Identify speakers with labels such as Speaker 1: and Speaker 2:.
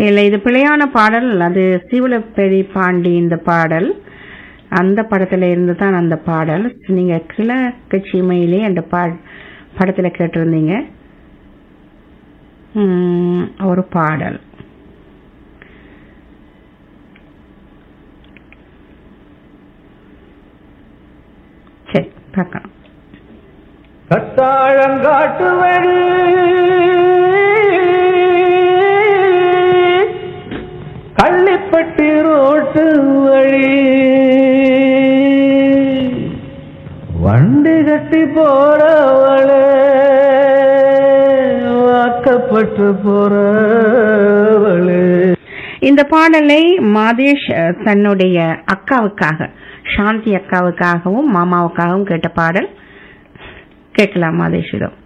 Speaker 1: இல்ல இது பிழையான பாடல் அது சீவலப்பெரி பாண்டி இந்த பாடல் அந்த படத்துல இருந்து தான் அந்த பாடல் நீங்க கிழக்கு சீமையிலே அந்த பா படத்துல கேட்டிருந்தீங்க உம், ஒரு பாடல் சரி பார்க்கலாம்
Speaker 2: கத்தாழங்காட்டு வழி கள்ளிப்பட்டி ரோட்டு வழி வண்டி கட்டி போறவளே வாக்கப்பட்டு போறவளே
Speaker 1: இந்த பாடலை மாதேஷ் அஹ், தன்னுடைய அக்காவுக்காக சாந்தி அக்காவுக்காகவும் மாமாவுக்காகவும் கேட்ட பாடல் கேட்கலாம் மாதேஷ் இதோ